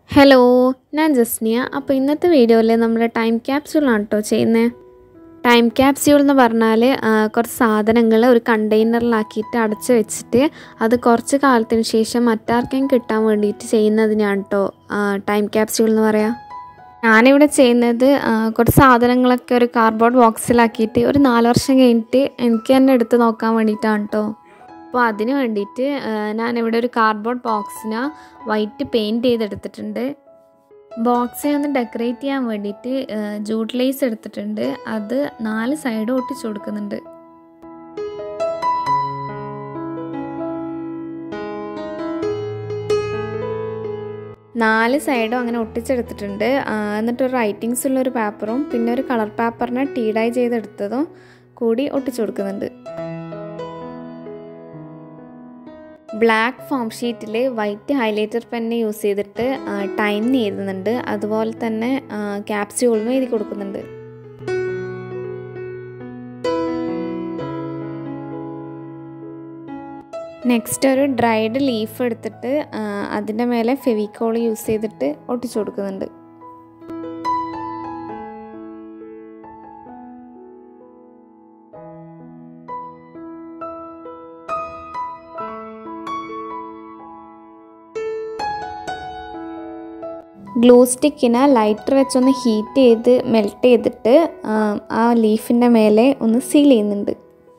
hello ഞാൻ ജസ്നിയ അപ്പോൾ ഇന്നത്തെ വീഡിയോയിൽ നമ്മൾ ടൈം ക്യാപ്സ്യൂളാണ് കേട്ടോ ചെയ്യുന്നത് ടൈം ക്യാപ്സ്യൂൾ എന്ന് പറഞ്ഞാൽ ആ, കുറച്ച് സാധനങ്ങൾ ഒരു കണ്ടെയ്നറിലാക്കിയിട്ട് അടച്ച് വെച്ചിട്ട് അത് കുറച്ച് കാലത്തിന് ശേഷം മറ്റാർക്കെങ്കിലും കിട്ടാൻ വേണ്ടിയിട്ട് ചെയ്യുന്നതിനാണ് കേട്ടോ ടൈം ക്യാപ്സ്യൂൾ എന്ന് പറയാം ഞാനിവിടെ ചെയ്യുന്നത് ആ, കുറച്ച് സാധനങ്ങളൊക്കെ ഒരു കാർഡ്ബോർഡ് ബോക്സിലാക്കിയിട്ട് ഒരു നാല് വർഷം കഴിഞ്ഞിട്ട് എനിക്ക് തന്നെ എടുത്ത് നോക്കാൻ വേണ്ടിയിട്ടാണ് കേട്ടോ അപ്പോൾ അതിന് വേണ്ടിയിട്ട് ആ, ഞാനിവിടെ ഒരു കാർഡ്ബോർഡ് ബോക്സിന് വൈറ്റ് പെയിൻറ് ചെയ്തെടുത്തിട്ടുണ്ട് ബോക്സിനെ ഒന്ന് ഡെക്കറേറ്റ് ചെയ്യാൻ വേണ്ടിയിട്ട് ജൂട്ട് ലേസ് എടുത്തിട്ടുണ്ട് അത് നാല് സൈഡും ഒട്ടിച്ചു കൊടുക്കുന്നുണ്ട് നാല് സൈഡും അങ്ങനെ ഒട്ടിച്ചെടുത്തിട്ടുണ്ട് ആ, എന്നിട്ട് ഒരു റൈറ്റിങ്സ് ഉള്ള ഒരു പേപ്പറും പിന്നെ ഒരു കളർ പേപ്പറിനെ ടീഡൈ ചെയ്തെടുത്തതും കൂടി ഒട്ടിച്ചു കൊടുക്കുന്നുണ്ട് ബ്ലാക്ക് ഫോം ഷീറ്റിൽ വൈറ്റ് ഹൈലൈറ്റർ പെന്ന് യൂസ് ചെയ്തിട്ട് ടൈം എഴുതുന്നുണ്ട് അതുപോലെ തന്നെ ക്യാപ്സ്യൂളും എഴുതി കൊടുക്കുന്നുണ്ട് നെക്സ്റ്റ് ഒരു ഡ്രൈഡ് ലീഫ് എടുത്തിട്ട് അതിൻ്റെ മേലെ ഫെവിക്കോൾ യൂസ് ചെയ്തിട്ട് ഒട്ടിച്ചു കൊടുക്കുന്നുണ്ട് ഗ്ലൂ സ്റ്റിക്കിനെ ലൈറ്റർ വെച്ചൊന്ന് ഹീറ്റ് ചെയ്ത് മെൽറ്റ് ചെയ്തിട്ട് ആ, ആ ലീഫിൻ്റെ മേലെ ഒന്ന് സീൽ ചെയ്യുന്നുണ്ട്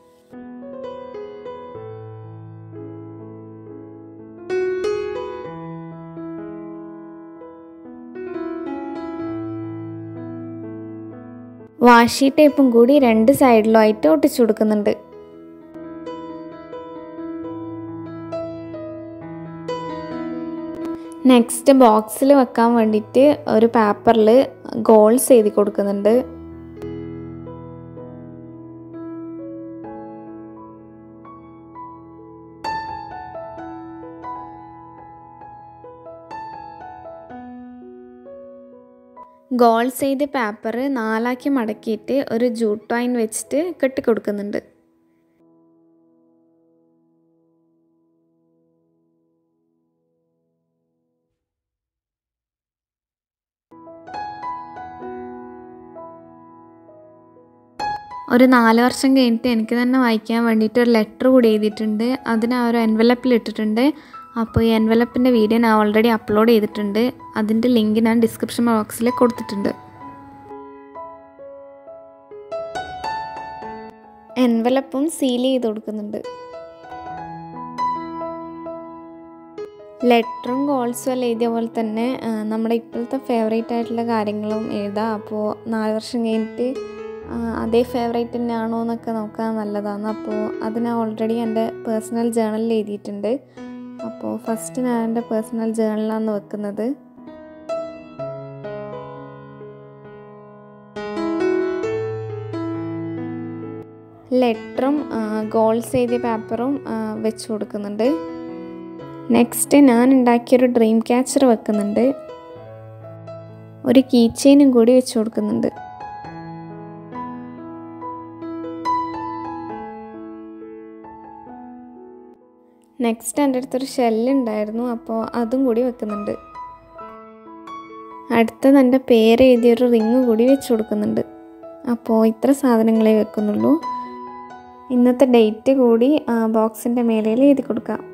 വാഷി ടേപ്പും കൂടി രണ്ട് സൈഡിലുമായിട്ട് ഒട്ടിച്ചു കൊടുക്കുന്നുണ്ട് നെക്സ്റ്റ് ബോക്സിൽ വെക്കാൻ വേണ്ടിയിട്ട് ഒരു പേപ്പറിൽ ഗോൾസ് എഴുതി കൊടുക്കുന്നുണ്ട് ഗോൾസ് എഴുതിയ പേപ്പർ നാലാക്കി മടക്കിയിട്ട് ഒരു ജൂട്ട് വൈൻ വെച്ചിട്ട് കെട്ടിക്കൊടുക്കുന്നുണ്ട് ഒരു നാല് വർഷം കഴിഞ്ഞിട്ട് എനിക്ക് തന്നെ വായിക്കാൻ വേണ്ടിയിട്ട് ഒരു ലെറ്റർ കൂടി എഴുതിയിട്ടുണ്ട് അതിന് ആ ഒരു എൻവലപ്പിൽ ഇട്ടിട്ടുണ്ട് അപ്പോൾ ഈ എൻവലപ്പിൻ്റെ വീഡിയോ ഞാൻ ഓൾറെഡി അപ്ലോഡ് ചെയ്തിട്ടുണ്ട് അതിൻ്റെ ലിങ്ക് ഞാൻ ഡിസ്ക്രിപ്ഷൻ ബോക്സിൽ കൊടുത്തിട്ടുണ്ട് എൻവലപ്പും സീൽ ചെയ്ത് കൊടുക്കുന്നുണ്ട് ലെറ്ററും ഗോൾസും എല്ലാം എഴുതിയ പോലെ തന്നെ ആ, നമ്മുടെ ഇപ്പോഴത്തെ ഫേവറേറ്റ് ആയിട്ടുള്ള കാര്യങ്ങളും എഴുതാം അപ്പോൾ നാല് വർഷം കഴിഞ്ഞിട്ട് ആ, അതേ ഫേവറേറ്റ് തന്നെയാണോ എന്നൊക്കെ നോക്കാൻ നല്ലതാണ് അപ്പോൾ അത് ഞാൻ ഓൾറെഡി എൻ്റെ പേഴ്സണൽ ജേണലിൽ എഴുതിയിട്ടുണ്ട് അപ്പോൾ ഫസ്റ്റ് ഞാൻ എൻ്റെ പേഴ്സണൽ ജേണലാണ് വെക്കുന്നത് ലെറ്ററും ഗോൾസ് എഴുതിയ പേപ്പറും വെച്ച് കൊടുക്കുന്നുണ്ട് നെക്സ്റ്റ് ഞാൻ ഉണ്ടാക്കിയൊരു ഡ്രീം ക്യാച്ചർ വെക്കുന്നുണ്ട് ഒരു കീ ചെയിനും കൂടി വെച്ച് കൊടുക്കുന്നുണ്ട് നെക്സ്റ്റ് എൻ്റെ അടുത്തൊരു ഷെല്ലുണ്ടായിരുന്നു അപ്പോൾ അതും കൂടി വെക്കുന്നുണ്ട് അടുത്തത് എൻ്റെ പേര് എഴുതിയൊരു റിങ് കൂടി വെച്ച് കൊടുക്കുന്നുണ്ട് അപ്പോൾ ഇത്ര സാധനങ്ങളെ വെക്കുന്നുള്ളൂ ഇന്നത്തെ ഡേറ്റ് കൂടി ബോക്സിൻ്റെ മേലയിൽ എഴുതി കൊടുക്കാം